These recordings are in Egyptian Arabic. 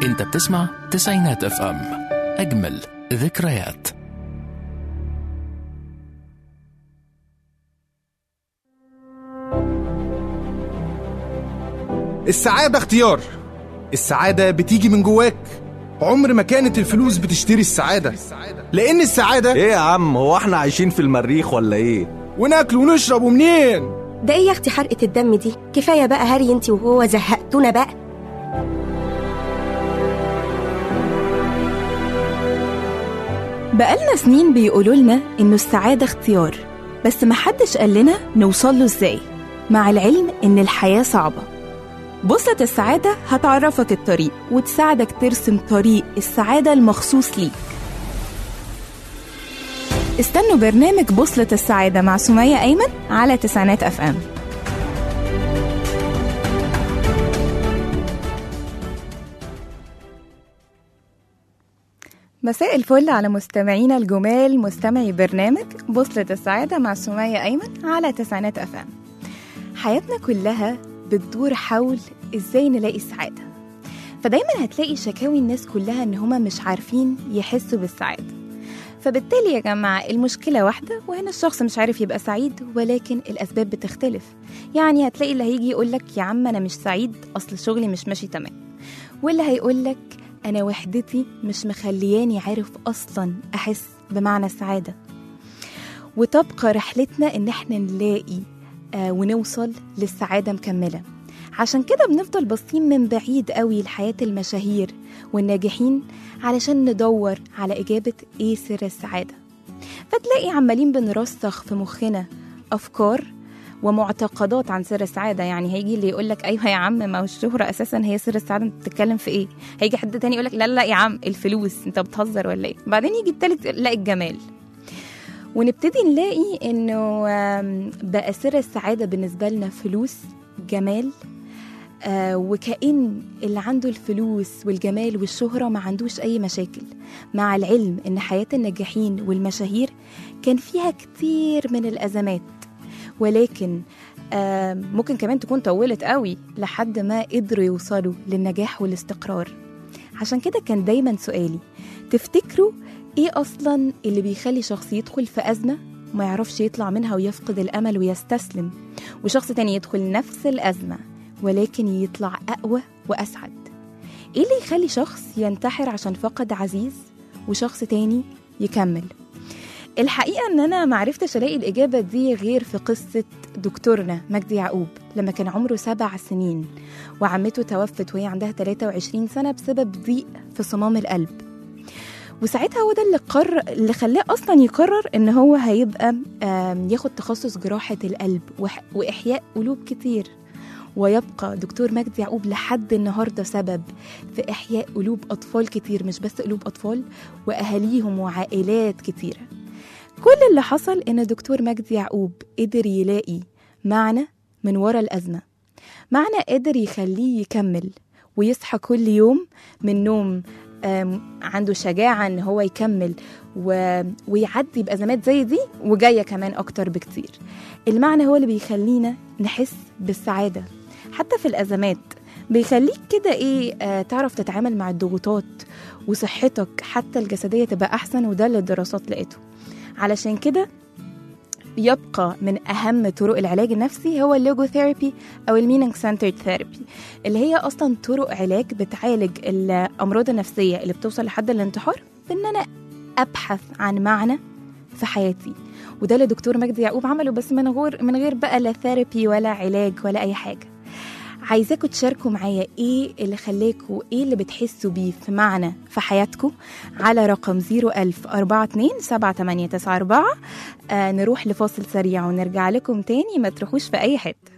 انت بتسمع تسعينات اف ام اجمل ذكريات السعادة اختيار السعادة بتيجي من جواك عمر ما كانت الفلوس بتشتري السعادة لأن السعادة ايه يا عم هو احنا عايشين في المريخ ولا ايه وناكل ونشرب ومنين ده ايه يا اختي حرقة الدم دي كفاية بقى هري انتي وهو زهقتونا بقى بقالنا سنين بيقولوا لنا إنه السعادة اختيار بس محدش قال لنا نوصل له إزاي مع العلم إن الحياة صعبة بوصلة السعادة هتعرفك الطريق وتساعدك ترسم طريق السعادة المخصوص ليك استنوا برنامج بوصلة السعادة مع سمية أيمن على تسعينات أف أم مساء الفل على مستمعينا الجمال مستمعي برنامج بوصلة السعادة مع سمية أيمن على تسعينات أف أم حياتنا كلها بتدور حول إزاي نلاقي السعادة فدايما هتلاقي شكاوي الناس كلها إن هما مش عارفين يحسوا بالسعادة فبالتالي يا جماعة المشكلة واحدة وهنا الشخص مش عارف يبقى سعيد ولكن الأسباب بتختلف يعني هتلاقي اللي هيجي يقولك يا عم أنا مش سعيد أصل شغلي مش ماشي تمام واللي هيقولك أنا وحدتي مش مخلياني عارف أصلا أحس بمعنى السعادة وتبقى رحلتنا إن احنا نلاقي آه ونوصل للسعادة مكملة عشان كده بنفضل باصين من بعيد قوي لحياة المشاهير والناجحين علشان ندور على إجابة إيه سر السعادة فتلاقي عمالين بنرسخ في مخنا أفكار ومعتقدات عن سر السعادة يعني هيجي اللي يقول لك أيوة يا عم ما هو الشهرة أساسا هي سر السعادة أنت بتتكلم في إيه هيجي حد تاني يقول لك لا لا يا عم الفلوس أنت بتهزر ولا إيه بعدين يجي التالت لا الجمال ونبتدي نلاقي إنه آم، بقى سر السعادة بالنسبة لنا فلوس جمال آه وكأن اللي عنده الفلوس والجمال والشهرة ما عندوش أي مشاكل مع العلم إن حياة الناجحين والمشاهير كان فيها كتير من الأزمات ولكن آه ممكن كمان تكون طولت قوي لحد ما قدروا يوصلوا للنجاح والاستقرار عشان كده كان دايما سؤالي تفتكروا ايه اصلا اللي بيخلي شخص يدخل في ازمه ما يعرفش يطلع منها ويفقد الامل ويستسلم وشخص تاني يدخل نفس الازمه ولكن يطلع اقوى واسعد ايه اللي يخلي شخص ينتحر عشان فقد عزيز وشخص تاني يكمل الحقيقة إن أنا معرفتش ألاقي الإجابة دي غير في قصة دكتورنا مجدي يعقوب لما كان عمره سبع سنين وعمته توفت وهي عندها 23 سنة بسبب ضيق في صمام القلب وساعتها هو ده اللي قرر اللي خلاه اصلا يقرر ان هو هيبقى آم، ياخد تخصص جراحه القلب وح- واحياء قلوب كتير ويبقى دكتور مجدي يعقوب لحد النهارده سبب في احياء قلوب اطفال كتير مش بس قلوب اطفال واهاليهم وعائلات كتيره كل اللي حصل ان دكتور مجدي يعقوب قدر يلاقي معنى من ورا الازمه معنى قدر يخليه يكمل ويصحى كل يوم من نوم آم، عنده شجاعة ان هو يكمل و... ويعدي بأزمات زي دي وجاية كمان أكتر بكتير المعنى هو اللي بيخلينا نحس بالسعادة حتى في الأزمات بيخليك كده ايه آه تعرف تتعامل مع الضغوطات وصحتك حتى الجسدية تبقى أحسن وده اللي الدراسات لقيته علشان كده يبقى من أهم طرق العلاج النفسي هو اللوجوثيرابي أو المينينج سنترد ثيرابي اللي هي أصلا طرق علاج بتعالج الأمراض النفسية اللي بتوصل لحد الانتحار بإن أنا أبحث عن معنى في حياتي وده اللي دكتور مجدي يعقوب عمله بس من غير من غير بقى لا ثيرابي ولا علاج ولا أي حاجة عايزاكم تشاركوا معايا ايه اللي خلاكوا ايه اللي بتحسوا بيه في معنى في حياتكم على رقم 01000 42 7894 آه نروح لفاصل سريع ونرجع لكم تاني ما تروحوش في اي حته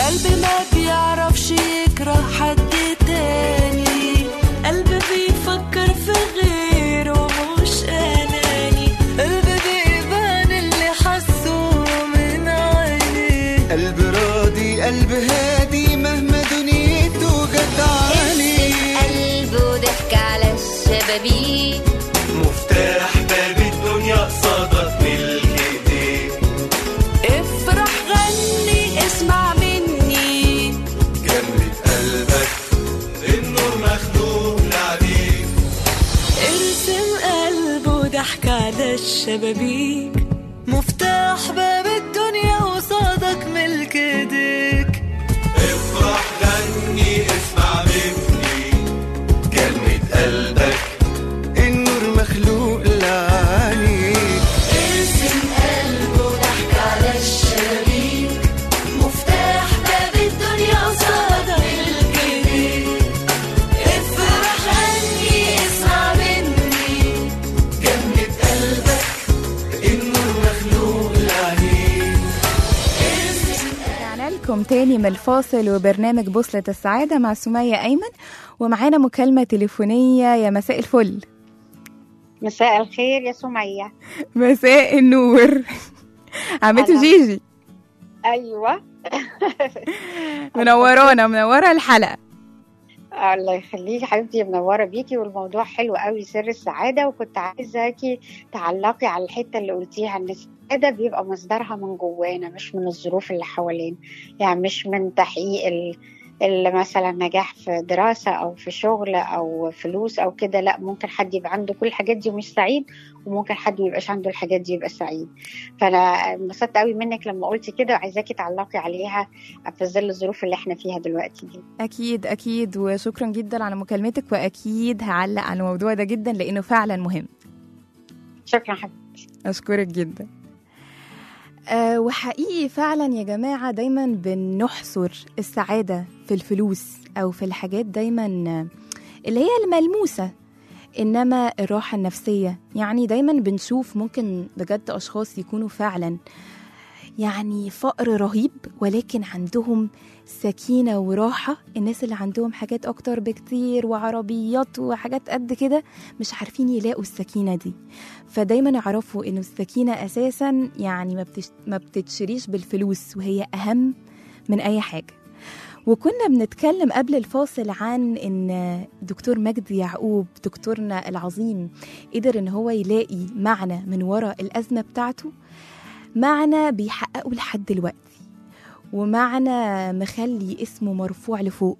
قلبي ما بيعرفش يكره حد تاني قلبي بيفكر في غيره مش أناني قلبي بيبان اللي حسه من عيني قلب راضي قلب هادي مهما دنيته جدعاني قلبه ضحك على الشبابيك مفتاح باب الدنيا قصادك ملك ايديك افرح غني اسمع مني جمرة قلبك النور مخلوق لعليك ارسم قلبه ضحك على الشبابيك مفتاح باب الدنيا قصادك ملك ايديك افرح غني اسمع مني كلمة قلبك النور مخلوق لعليك ارسم قلبه ضحك على الشبابيك مفتاح باب الدنيا قصادك ملك ايديك افرح غني اسمع مني كلمة قلبك النور مخلوق لعليك رجعنا لكم تاني من الفاصل وبرنامج بوصلة السعادة مع سمية أيمن ومعانا مكالمة تليفونية يا مساء الفل مساء الخير يا سمية مساء النور عمتو أهلا. جيجي أيوة منورانا منورة الحلقة الله يخليكي حبيبتي منورة بيكي والموضوع حلو قوي سر السعادة وكنت عايزاكي تعلقي على الحتة اللي قلتيها إن السعادة بيبقى مصدرها من جوانا مش من الظروف اللي حوالينا يعني مش من تحقيق ال... ال- مثلا نجاح في دراسة أو في شغل أو فلوس أو كده لا ممكن حد يبقى عنده كل الحاجات دي ومش سعيد وممكن حد ميبقاش عنده الحاجات دي يبقى سعيد فأنا انبسطت قوي منك لما قلتي كده وعايزاكي تعلقي عليها في ظل الظروف اللي احنا فيها دلوقتي دي أكيد أكيد وشكرا جدا على مكالمتك وأكيد هعلق على الموضوع ده جدا لأنه فعلا مهم شكرا حبيبتي أشكرك جدا أه وحقيقي فعلا يا جماعة دايما بنحصر السعادة في الفلوس أو في الحاجات دايما اللي هي الملموسة إنما الراحة النفسية يعني دايما بنشوف ممكن بجد أشخاص يكونوا فعلا يعني فقر رهيب ولكن عندهم سكينة وراحة الناس اللي عندهم حاجات أكتر بكتير وعربيات وحاجات قد كده مش عارفين يلاقوا السكينة دي فدايما يعرفوا انه السكينه اساسا يعني ما, بتش... ما بتتشريش بالفلوس وهي اهم من اي حاجه وكنا بنتكلم قبل الفاصل عن ان دكتور مجدي يعقوب دكتورنا العظيم قدر ان هو يلاقي معنى من وراء الازمه بتاعته معنى بيحققه لحد دلوقتي ومعنى مخلي اسمه مرفوع لفوق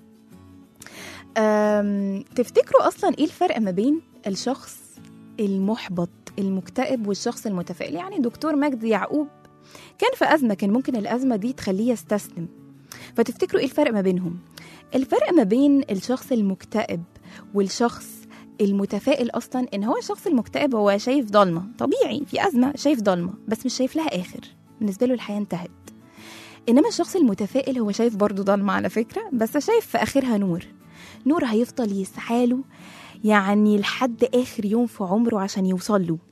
أم... تفتكروا اصلا ايه الفرق ما بين الشخص المحبط المكتئب والشخص المتفائل يعني دكتور مجدي يعقوب كان في أزمة كان ممكن الأزمة دي تخليه يستسلم فتفتكروا إيه الفرق ما بينهم؟ الفرق ما بين الشخص المكتئب والشخص المتفائل أصلا إن هو الشخص المكتئب هو شايف ضلمة طبيعي في أزمة شايف ضلمة بس مش شايف لها آخر بالنسبة له الحياة انتهت إنما الشخص المتفائل هو شايف برضه ضلمة على فكرة بس شايف في آخرها نور نور هيفضل يسعاله يعني لحد آخر يوم في عمره عشان يوصل له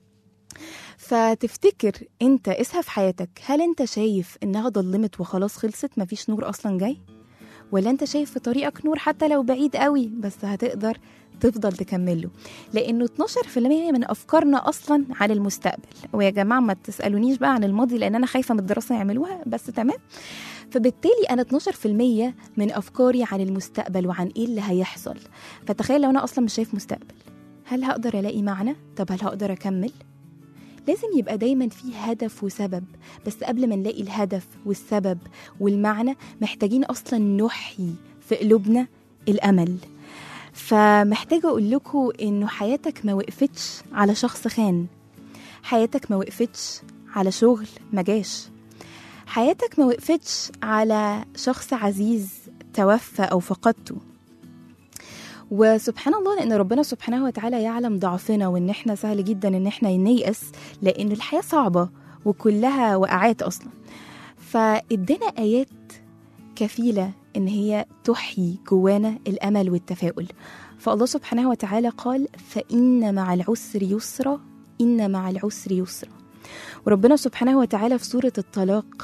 فتفتكر انت اسها في حياتك هل انت شايف انها ضلمت وخلاص خلصت مفيش نور اصلا جاي ولا انت شايف في طريقك نور حتى لو بعيد قوي بس هتقدر تفضل تكمله لانه 12% من افكارنا اصلا عن المستقبل ويا جماعه ما تسالونيش بقى عن الماضي لان انا خايفه من الدراسه يعملوها بس تمام فبالتالي انا 12% من افكاري عن المستقبل وعن ايه اللي هيحصل فتخيل لو انا اصلا مش شايف مستقبل هل هقدر الاقي معنى طب هل هقدر اكمل لازم يبقى دايما في هدف وسبب بس قبل ما نلاقي الهدف والسبب والمعنى محتاجين اصلا نحيي في قلوبنا الامل فمحتاجه اقول لكم انه حياتك ما وقفتش على شخص خان حياتك ما وقفتش على شغل ما جاش حياتك ما وقفتش على شخص عزيز توفى او فقدته وسبحان الله لان ربنا سبحانه وتعالى يعلم ضعفنا وان احنا سهل جدا ان احنا نيأس لان الحياه صعبه وكلها وقعات اصلا فادانا ايات كفيله ان هي تحيي جوانا الامل والتفاؤل فالله سبحانه وتعالى قال فان مع العسر يسرا ان مع العسر يسرا وربنا سبحانه وتعالى في سوره الطلاق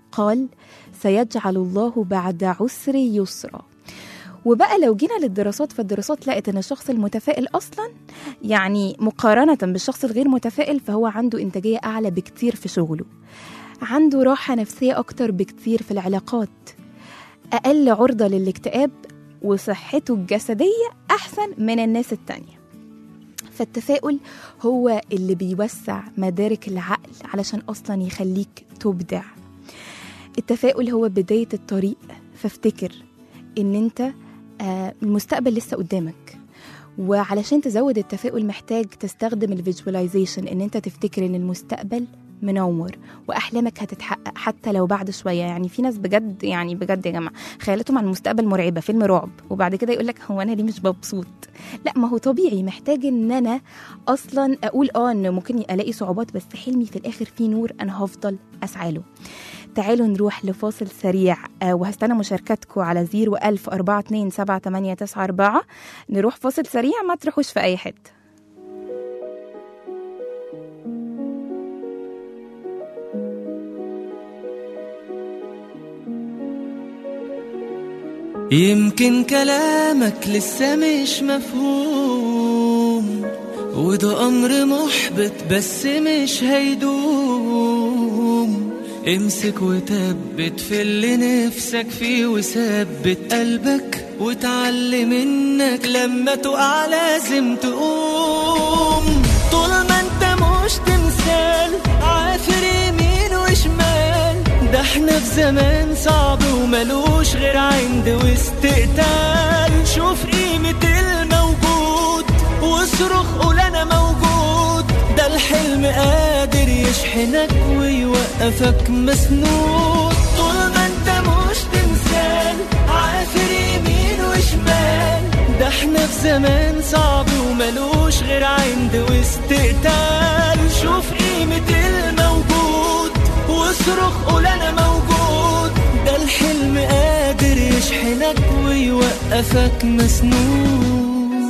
قال سيجعل الله بعد عسر يسرا وبقى لو جينا للدراسات فالدراسات لقت ان الشخص المتفائل اصلا يعني مقارنه بالشخص الغير متفائل فهو عنده انتاجيه اعلى بكتير في شغله عنده راحه نفسيه اكتر بكتير في العلاقات اقل عرضه للاكتئاب وصحته الجسديه احسن من الناس التانيه فالتفاؤل هو اللي بيوسع مدارك العقل علشان اصلا يخليك تبدع التفاؤل هو بدايه الطريق فافتكر ان انت آه، المستقبل لسه قدامك وعلشان تزود التفاؤل محتاج تستخدم الفيجواليزيشن ان انت تفتكر ان المستقبل منور واحلامك هتتحقق حتى لو بعد شويه يعني في ناس بجد يعني بجد يا جماعه خيالاتهم عن المستقبل مرعبه فيلم رعب وبعد كده يقول لك هو انا ليه مش مبسوط لا ما هو طبيعي محتاج ان انا اصلا اقول اه ان ممكن الاقي صعوبات بس حلمي في الاخر فيه نور انا هفضل اسعى له تعالوا نروح لفاصل سريع آه، وهستنى مشاركاتكم على 01000 42 7894 نروح فاصل سريع ما تروحوش في أي حتة يمكن كلامك لسه مش مفهوم وده أمر محبط بس مش هيدوم امسك وثبت في اللي نفسك فيه وثبت قلبك وتعلم انك لما تقع لازم تقوم طول ما انت مش تمثال عافر يمين وشمال ده احنا في زمان صعب وملوش غير عند واستقتال شوف قيمة الموجود واصرخ قول انا موجود ده الحلم قادر يشحنك ويوقفك مسنود طول ما انت مش تمثال عافر يمين وشمال ده احنا في زمان صعب وملوش غير عند واستقتال شوف قيمة الموجود واصرخ قول انا موجود ده الحلم قادر يشحنك ويوقفك مسنود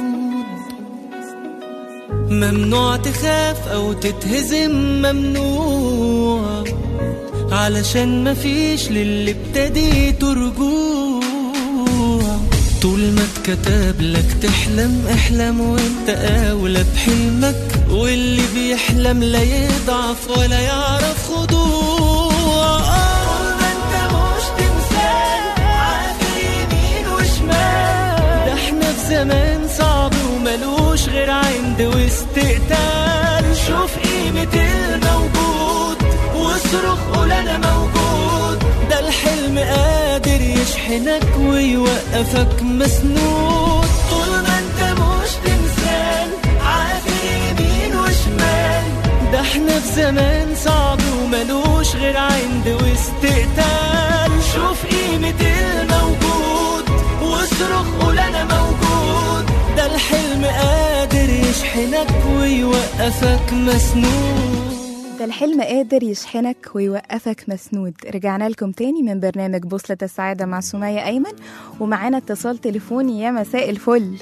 ممنوع تخاف او تتهزم ممنوع علشان مفيش للي ابتديته رجوع طول ما اتكتب لك تحلم احلم وانت اولى بحلمك واللي بيحلم لا يضعف ولا يعرف خضوع طول ما انت مش تمثال عافر يمين وشمال ده احنا في زمان صعب وملوش غير عند واستقتال شوف قيمة الموجود واصرخ قول انا موجود ده الحلم قادر يشحنك ويوقفك مسنود طول ما انت مش تمثال عافر يمين وشمال ده احنا في زمان صعب وملوش غير عند واستقتال شوف قيمة الموجود واصرخ قول انا موجود ده الحلم قادر يشحنك ويوقفك مسنود ده الحلم قادر يشحنك ويوقفك مسنود رجعنا لكم تاني من برنامج بوصلة السعادة مع سمية أيمن ومعانا اتصال تليفوني يا مساء الفل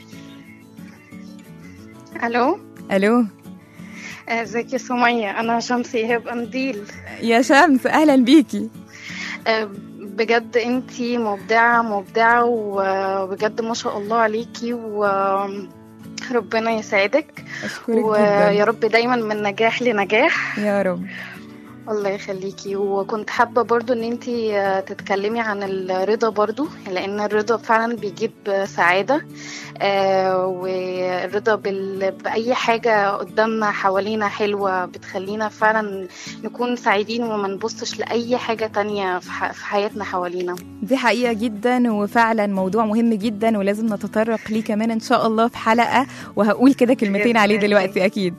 الو ألو ازيك يا سمية انا شمس ايهاب قنديل يا شمس أهلا بيكي آه، بجد انتي مبدعة مبدعة وبجد ما شاء الله عليكي وربنا يسعدك أشكرك ويا جدا رب دايما من نجاح لنجاح يا رب الله يخليكي وكنت حابة برضو ان انتي آه، تتكلمي عن الرضا برضو لان الرضا فعلا بيجيب سعادة آه، والرضا بال... بأي حاجة قدامنا حوالينا حلوة بتخلينا فعلا نكون سعيدين وما نبصش لأي حاجة تانية في, ح... في حياتنا حوالينا دي حقيقة جدا وفعلا موضوع مهم جدا ولازم نتطرق ليه كمان إن شاء الله في حلقة وهقول كده كلمتين عليه دلوقتي أكيد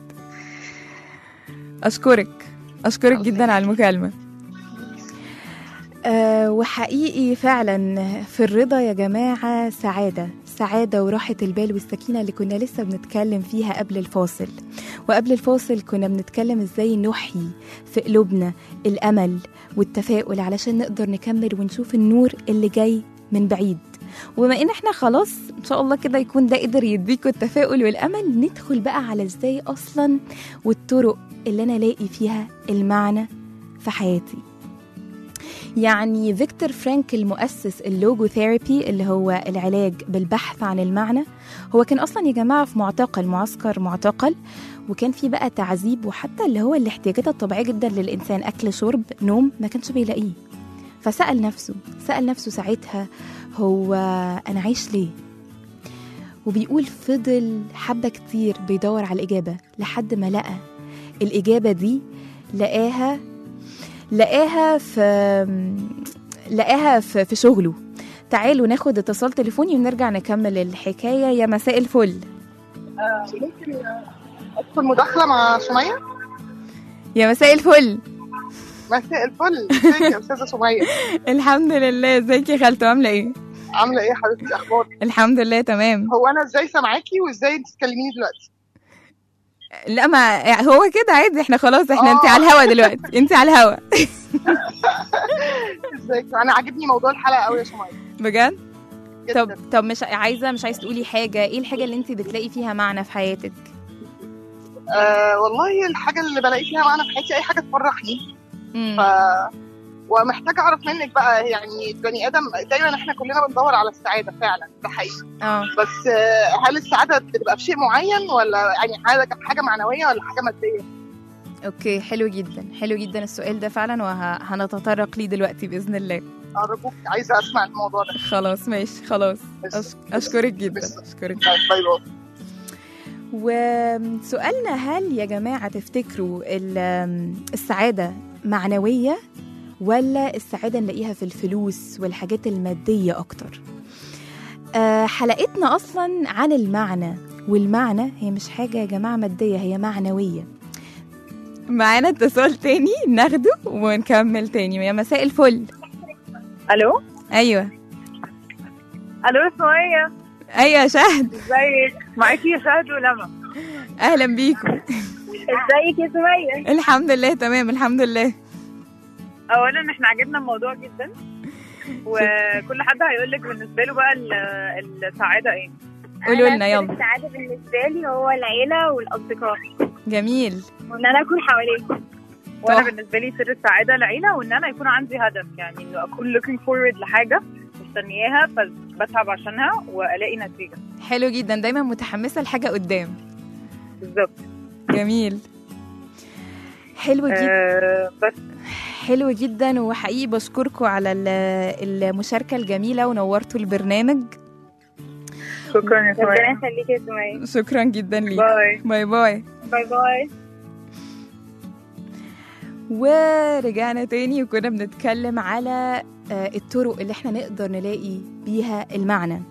أشكرك أشكرك جدا على المكالمة أه وحقيقي فعلا في الرضا يا جماعة سعادة سعادة وراحة البال والسكينة اللي كنا لسه بنتكلم فيها قبل الفاصل وقبل الفاصل كنا بنتكلم ازاي نحيي في قلوبنا الأمل والتفاؤل علشان نقدر نكمل ونشوف النور اللي جاي من بعيد وبما ان احنا خلاص ان شاء الله كده يكون ده قدر يديكوا التفاؤل والامل ندخل بقى على ازاي اصلا والطرق اللي انا الاقي فيها المعنى في حياتي يعني فيكتور فرانك المؤسس اللوجو ثيرابي اللي هو العلاج بالبحث عن المعنى هو كان اصلا يا جماعه في معتقل معسكر معتقل وكان في بقى تعذيب وحتى اللي هو الاحتياجات الطبيعيه جدا للانسان اكل شرب نوم ما كانش بيلاقيه فسال نفسه سال نفسه ساعتها هو انا عايش ليه وبيقول فضل حبه كتير بيدور على الاجابه لحد ما لقى الاجابه دي لقاها لقاها في لقاها في, في شغله تعالوا ناخد اتصال تليفوني ونرجع نكمل الحكايه يا مساء الفل ممكن ادخل مداخله مع سميه يا مساء الفل مساء الفل ازيك يا استاذه سميه الحمد لله ازيك يا خالته عامله ايه عامله ايه يا حبيبتي اخبارك الحمد لله تمام هو انا ازاي سامعاكي وازاي انت تكلميني دلوقتي لا ما هو كده عادي احنا خلاص احنا آه. انت على الهوا دلوقتي انت على الهوا ازيك انا عاجبني موضوع الحلقه قوي يا سميه بجد جدا طب طب مش عايزه مش عايز تقولي حاجه ايه الحاجه اللي انت بتلاقي فيها معنى في حياتك آه والله الحاجه اللي بلاقي فيها معنى في حياتي اي حاجه تفرحني مم. ف ومحتاجه اعرف منك بقى يعني البني ادم دايما احنا كلنا بندور على السعاده فعلا ده حقيقي اه بس آه، هل السعاده بتبقى في شيء معين ولا يعني حاجه حاجه معنويه ولا حاجه ماديه؟ اوكي حلو جدا حلو جدا السؤال ده فعلا وهنتطرق ليه دلوقتي باذن الله ارجوك عايزه اسمع الموضوع ده خلاص ماشي خلاص أش... اشكرك جدا اشكرك جدا باي باي وسؤالنا هل يا جماعه تفتكروا ال- السعاده معنويه ولا السعاده نلاقيها في الفلوس والحاجات الماديه اكتر آه، حلقتنا اصلا عن المعنى والمعنى هي مش حاجه يا جماعه ماديه هي معنويه معانا اتصال تاني ناخده ونكمل تاني يا مساء الفل الو ايوه الو سمية ايوه يا شهد ازيك معاكي يا شهد ولما اهلا بيكم ازيك يا سمية الحمد لله تمام الحمد لله اولا احنا عجبنا الموضوع جدا وكل حد هيقول لك بالنسبه له بقى ال- السعاده ايه قولوا أنا لنا سر يلا السعادة بالنسبة لي هو العيلة والأصدقاء جميل وإن أنا أكون حواليهم وانا صح. بالنسبه لي سر السعاده العيله وان انا يكون عندي هدف يعني انه اكون looking forward لحاجه مستنياها فبتعب عشانها والاقي نتيجه حلو جدا دايما متحمسه لحاجه قدام بالظبط جميل حلو جدا آه بس حلو جدا وحقيقي بشكركم على ال- المشاركه الجميله ونورتوا البرنامج شكرا يا ربنا سمية يخليك يا سمية شكرا جدا ليك باي باي باي باي باي ورجعنا تاني وكنا بنتكلم على آه، الطرق اللي احنا نقدر نلاقي بيها المعنى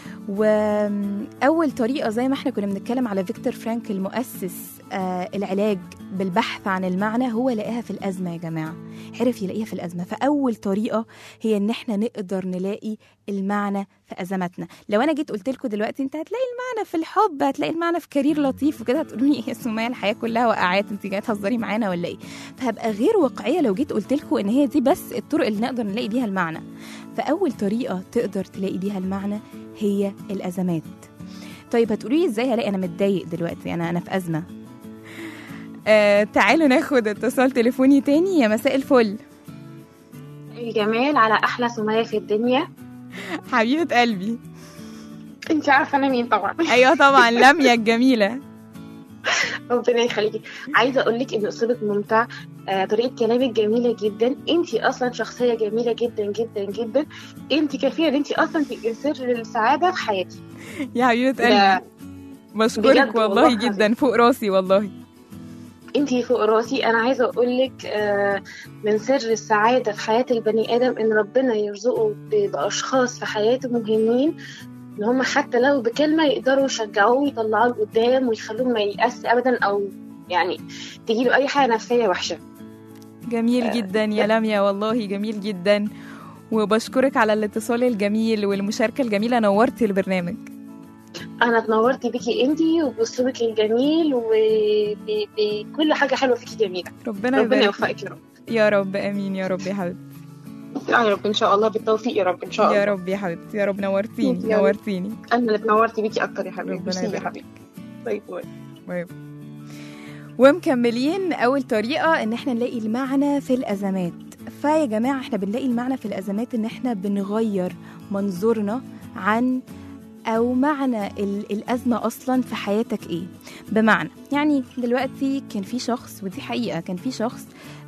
وأول طريقة زي ما احنا كنا بنتكلم على فيكتور فرانك المؤسس آه، العلاج بالبحث عن المعنى هو لقاها في الأزمة يا جماعة عرف يلاقيها في الأزمة فأول طريقة هي إن احنا نقدر نلاقي المعنى في أزماتنا لو أنا جيت قلت لكم دلوقتي أنت هتلاقي المعنى في الحب هتلاقي المعنى في كارير لطيف وكده هتقولوا لي إيه يا سمية الحياة كلها وقعات أنت جاية تهزري معانا ولا إيه فهبقى غير واقعية لو جيت قلت لكم إن هي دي بس الطرق اللي نقدر نلاقي بيها المعنى فأول طريقة تقدر تلاقي بيها المعنى هي الأزمات طيب هتقولي لي ازاي هلاقي انا متضايق دلوقتي انا انا في ازمه آه تعالوا ناخد اتصال تليفوني تاني يا مساء الفل الجمال على احلى سمية في الدنيا حبيبه قلبي انت عارفه انا مين طبعا ايوه طبعا لميا الجميله ربنا يخليكي عايزه اقول لك ان اسلوبك ممتع آه، طريقه كلامك جميله جدا انت اصلا شخصيه جميله جدا جدا جدا انت كفيله ان انت اصلا تبقي سر السعاده في حياتي يا حبيبه ده قلبي بشكرك بجد والله والله جدا فوق راسي والله انت فوق راسي انا عايزه اقول لك آه، من سر السعاده في حياه البني ادم ان ربنا يرزقه ب- باشخاص في حياته مهمين ان هم حتى لو بكلمه يقدروا يشجعوه ويطلعوه لقدام ويخلوه ما ييأس ابدا او يعني تجيله اي حاجه نفسيه وحشه جميل جدا يا لميا والله جميل جدا وبشكرك على الاتصال الجميل والمشاركه الجميله نورتي البرنامج انا اتنورت بيكي انتي وباسلوبك الجميل وبكل حاجه حلوه فيكي جميله ربنا ربنا يبارك يوفقك يا رب يا رب امين يا رب يا حبيبتي يا رب ان شاء الله بالتوفيق يا رب ان شاء الله يا رب يا حبيبتي يا رب نورتيني يا رب. نورتيني انا اللي اتنورت بيكي اكتر يا حبيبي ربنا ميرسي يا يبارك حبيبي باي باي طيب ومكملين اول طريقه ان احنا نلاقي المعنى في الازمات فيا جماعة احنا بنلاقي المعنى في الأزمات إن احنا بنغير منظورنا عن أو معنى ال- الأزمة أصلا في حياتك إيه بمعنى يعني دلوقتي كان في شخص ودي حقيقة كان في شخص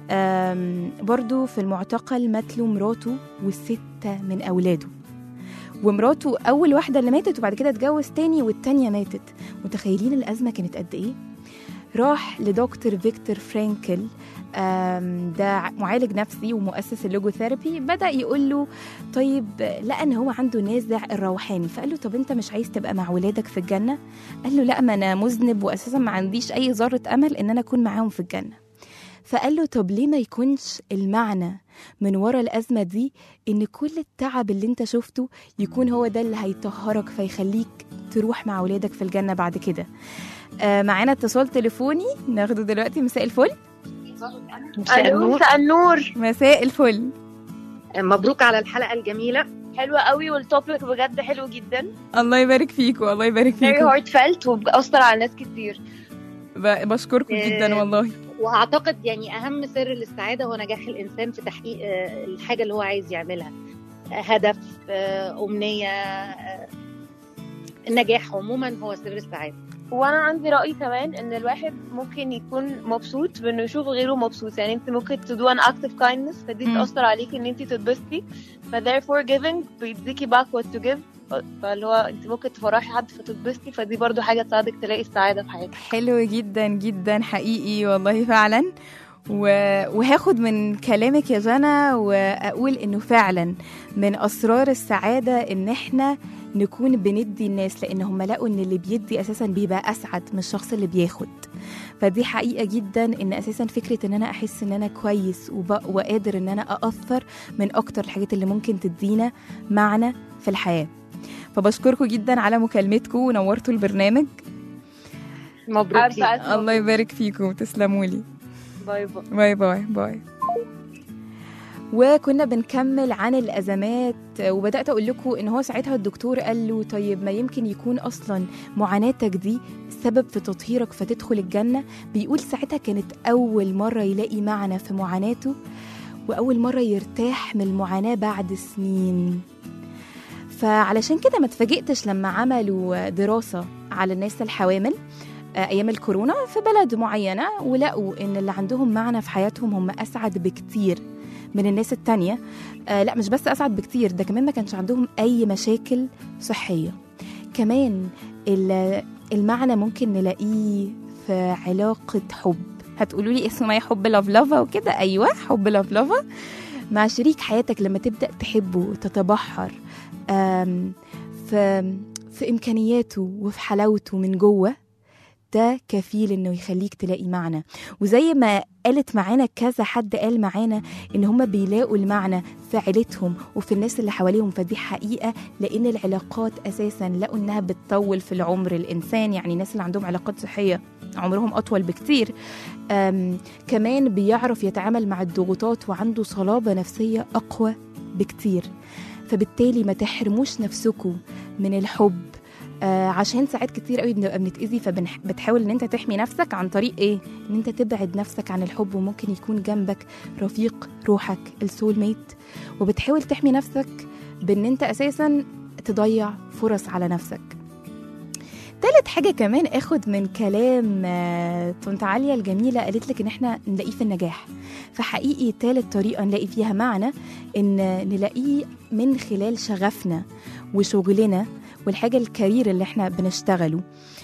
آم، برضو في المعتقل ماتله مراته والستة من أولاده ومراته أول واحدة اللي ماتت وبعد كده اتجوز تاني والتانية ماتت متخيلين الأزمة كانت قد إيه؟ راح لدكتور فيكتور فرانكل آم، ده معالج نفسي ومؤسس اللوجوثيرابي بدأ يقول له طيب لقى ان هو عنده نازع الروحاني فقال له طب انت مش عايز تبقى مع ولادك في الجنة قال له لا ما انا مذنب واساسا ما عنديش اي ذرة امل ان انا اكون معاهم في الجنة فقال له طب ليه ما يكونش المعنى من ورا الأزمة دي إن كل التعب اللي أنت شفته يكون هو ده اللي هيطهرك فيخليك تروح مع ولادك في الجنة بعد كده آه معانا اتصال تليفوني ناخده دلوقتي مساء الفل مساء النور مساء النور مساء الفل مبروك على الحلقة الجميلة حلوة قوي والتوبيك بجد حلو جدا الله يبارك فيكم الله يبارك very فيكم heartfelt وبأثر على ناس كتير ب- بشكركم جدا آه، والله واعتقد يعني اهم سر للسعاده هو نجاح الانسان في تحقيق آه، الحاجه اللي هو عايز يعملها آه، هدف آه، امنيه آه، النجاح عموما هو سر السعاده وانا عندي راي كمان ان الواحد ممكن يكون مبسوط بانه يشوف غيره مبسوط يعني انت ممكن تدو ان اكت اوف كايندنس فدي مم. تاثر عليك ان انت تتبسطي ف therefore giving بيديكي back what to give ف- فاللي هو انت ممكن تفرحي حد فتتبسطي فدي برضو حاجه تساعدك تلاقي السعاده في حياتك حلو جدا جدا حقيقي والله فعلا و... وهاخد من كلامك يا جنى واقول انه فعلا من اسرار السعاده ان احنا نكون بندي الناس لان هم لقوا ان اللي بيدي اساسا بيبقى اسعد من الشخص اللي بياخد فدي حقيقه جدا ان اساسا فكره ان انا احس ان انا كويس وب... وقادر ان انا ااثر من اكتر الحاجات اللي ممكن تدينا معنى في الحياه فبشكركم جدا على مكالمتكم ونورتوا البرنامج مبروك ألف ألف الله يبارك فيكم تسلموا لي باي باي باي باي باي وكنا بنكمل عن الازمات وبدات اقول لكم ان هو ساعتها الدكتور قال له طيب ما يمكن يكون اصلا معاناتك دي سبب في تطهيرك فتدخل الجنه بيقول ساعتها كانت اول مره يلاقي معنى في معاناته واول مره يرتاح من المعاناه بعد سنين فعلشان كده ما اتفاجئتش لما عملوا دراسه على الناس الحوامل آه، ايام الكورونا في بلد معينه ولقوا ان اللي عندهم معنى في حياتهم هم اسعد بكتير من الناس التانية آه لا مش بس اسعد بكتير ده كمان ما كانش عندهم اي مشاكل صحيه كمان ال- المعنى ممكن نلاقيه في علاقه حب هتقولوا لي اسمه ما حب لاف لافا وكده ايوه حب لاف لافا مع شريك حياتك لما تبدا تحبه وتتبحر آم، في في امكانياته وفي حلاوته من جوه ده كفيل انه يخليك تلاقي معنى وزي ما قالت معانا كذا حد قال معانا ان هم بيلاقوا المعنى في عيلتهم وفي الناس اللي حواليهم فدي حقيقه لان العلاقات اساسا لقوا انها بتطول في العمر الانسان يعني الناس اللي عندهم علاقات صحيه عمرهم اطول بكتير أم كمان بيعرف يتعامل مع الضغوطات وعنده صلابه نفسيه اقوى بكتير فبالتالي ما تحرموش نفسكم من الحب آه عشان ساعات كتير قوي بنبقى بنتأذي فبتحاول ان انت تحمي نفسك عن طريق ايه ان انت تبعد نفسك عن الحب وممكن يكون جنبك رفيق روحك السول ميت وبتحاول تحمي نفسك بان انت اساسا تضيع فرص على نفسك تالت حاجة كمان اخد من كلام آه، طنط عالية الجميلة قالت لك ان احنا نلاقيه في النجاح فحقيقي تالت طريقة نلاقي فيها معنى ان نلاقيه من خلال شغفنا وشغلنا والحاجة الكارير اللي احنا بنشتغله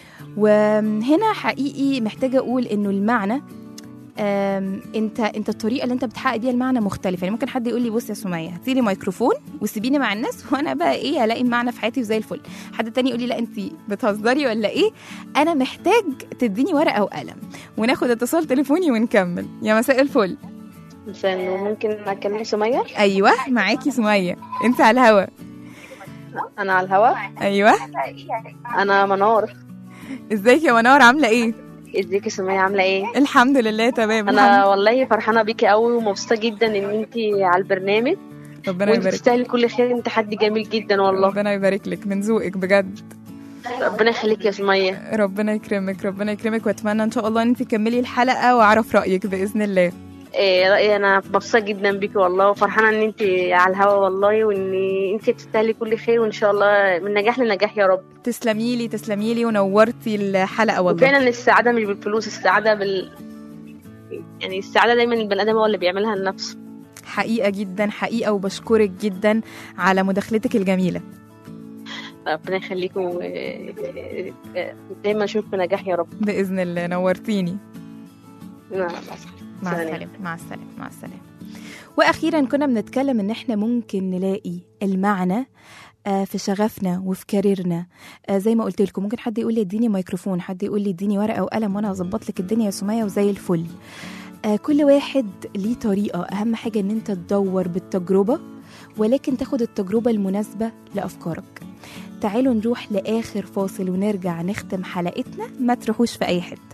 وهنا حقيقي محتاجة أقول إنه المعنى أم، انت انت الطريقه اللي انت بتحقق بيها المعنى مختلفه يعني ممكن حد يقول لي بص يا سميه هاتي لي ميكروفون وسيبيني مع الناس وانا بقى ايه الاقي المعنى في حياتي وزي الفل حد تاني يقول لي لا انت بتهزري ولا ايه انا محتاج تديني ورقه وقلم وناخد اتصال تليفوني ونكمل يا مساء الفل مساء النور ممكن اكلم سمية ايوه معاكي سميه انت على الهوا انا على الهوا ايوه انا منار ازيك يا منار عامله ايه ازيك يا سمية عاملة ايه الحمد لله تمام انا الحمد- والله فرحانة بيكي قوي ومبسوطة جدا ان انت على البرنامج ربنا وانت يبارك تستاهلي كل خير انت حد جميل جدا والله ربنا يبارك لك من ذوقك بجد ربنا يخليك يا سمية ربنا يكرمك ربنا يكرمك واتمنى ان شاء الله ان انت تكملي الحلقه واعرف رايك باذن الله إيه رأيي انا مبسوطه جدا بيكي والله وفرحانه ان انت على الهوا والله وان انت تستاهلي كل خير وان شاء الله من نجاح لنجاح يا رب تسلمي لي تسلمي لي ونورتي الحلقه والله وفعلا السعاده مش بالفلوس السعاده بال يعني السعاده دايما البني ادم هو اللي بيعملها لنفسه حقيقه جدا حقيقه وبشكرك جدا على مداخلتك الجميله ربنا يخليكم و- دايما اشوفكم نجاح يا رب باذن الله نورتيني مع مع سلام. السلامه مع السلامه مع السلامه واخيرا كنا بنتكلم ان احنا ممكن نلاقي المعنى آه، في شغفنا وفي كاريرنا آه، زي ما قلت لكم ممكن حد يقول لي اديني ميكروفون حد يقول لي اديني ورقه وقلم وانا هظبط لك الدنيا يا سميه وزي الفل آه، كل واحد ليه طريقه اهم حاجه ان انت تدور بالتجربه ولكن تاخد التجربه المناسبه لافكارك تعالوا نروح لاخر فاصل ونرجع نختم حلقتنا ما تروحوش في اي حته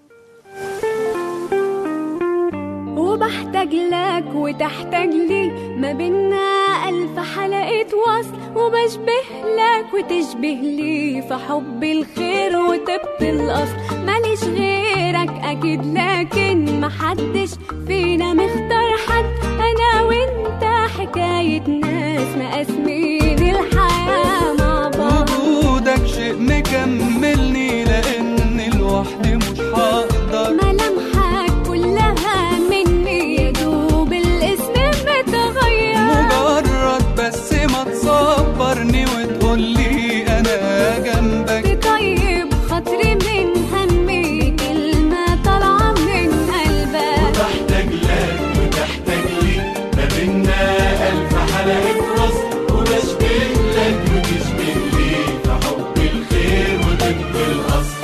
وبحتاج لك وتحتاج لي ما بينا ألف حلقة وصل وبشبه لك وتشبه لي في حب الخير وطب الأصل ماليش غيرك أكيد لكن محدش فينا مختار حد أنا وأنت حكاية ناس مقاسمين الحياة مع بعض وجودك شيء مكملني لان لوحدي مش هقدر ملامحك كلها مني يا دوب الاسم متغير مجرد بس ما تصبرني وتقولي انا جنبك تطيب خاطري من همي كلمة طالعة من قلبك بحتاج لك وتحتاج لي ما بينا ألف حلقة وصل وبشبه لك وتشبه لي في حب الخير وطب الأصل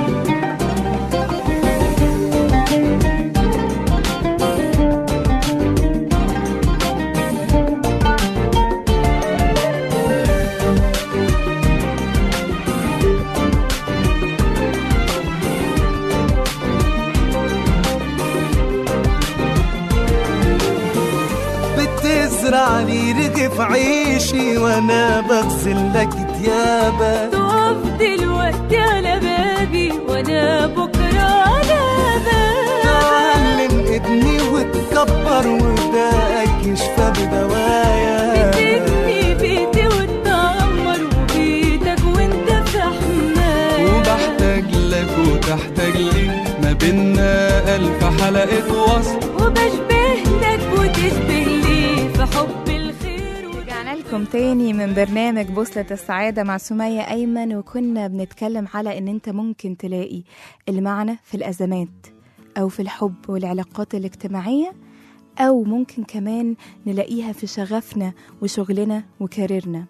بتزرع لي رغف عيشي وانا بغسل لك تيابك تقف دلوقتي على بابي وانا بكرة على بابك تعلم ابني وتكبر وداك يشفى بدوايا بتبني بيتي وتدمر وبيتك وانت في حماية وبحتاج لك وتحتاج لي ما بينا ألف حلقة وصل وبشبه لك وتشبه لي في حب الخير رجعنا لكم تاني من برنامج بوصلة السعادة مع سمية أيمن وكنا بنتكلم على إن أنت ممكن تلاقي المعنى في الأزمات أو في الحب والعلاقات الاجتماعية أو ممكن كمان نلاقيها في شغفنا وشغلنا وكاريرنا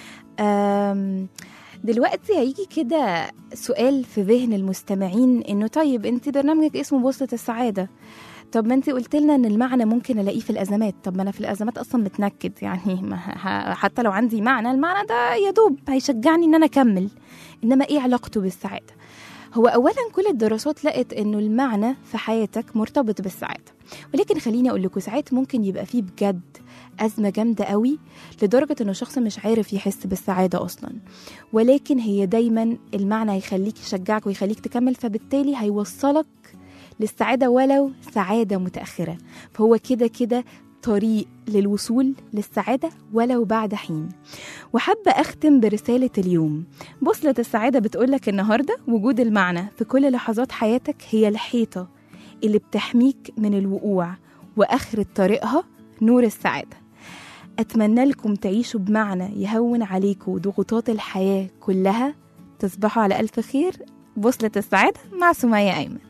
أم دلوقتي هيجي كده سؤال في ذهن المستمعين انه طيب انت برنامجك اسمه بوصلة السعادة طب ما انت قلت لنا ان المعنى ممكن الاقيه في الازمات طب ما انا في الازمات اصلا متنكد يعني ما ه- حتى لو عندي معنى المعنى ده يا دوب هيشجعني ان انا اكمل انما ايه علاقته بالسعاده هو اولا كل الدراسات لقت انه المعنى في حياتك مرتبط بالسعاده ولكن خليني اقول لكم ساعات ممكن يبقى فيه بجد ازمه جامده قوي لدرجه انه شخص مش عارف يحس بالسعاده اصلا ولكن هي دايما المعنى هيخليك يشجعك ويخليك تكمل فبالتالي هيوصلك للسعادة ولو سعادة متأخرة فهو كده كده طريق للوصول للسعادة ولو بعد حين وحابة أختم برسالة اليوم بوصلة السعادة بتقولك النهاردة وجود المعنى في كل لحظات حياتك هي الحيطة اللي بتحميك من الوقوع وآخرة طريقها نور السعادة أتمنى لكم تعيشوا بمعنى يهون عليكم ضغوطات الحياة كلها تصبحوا على ألف خير بوصلة السعادة مع سمية أيمن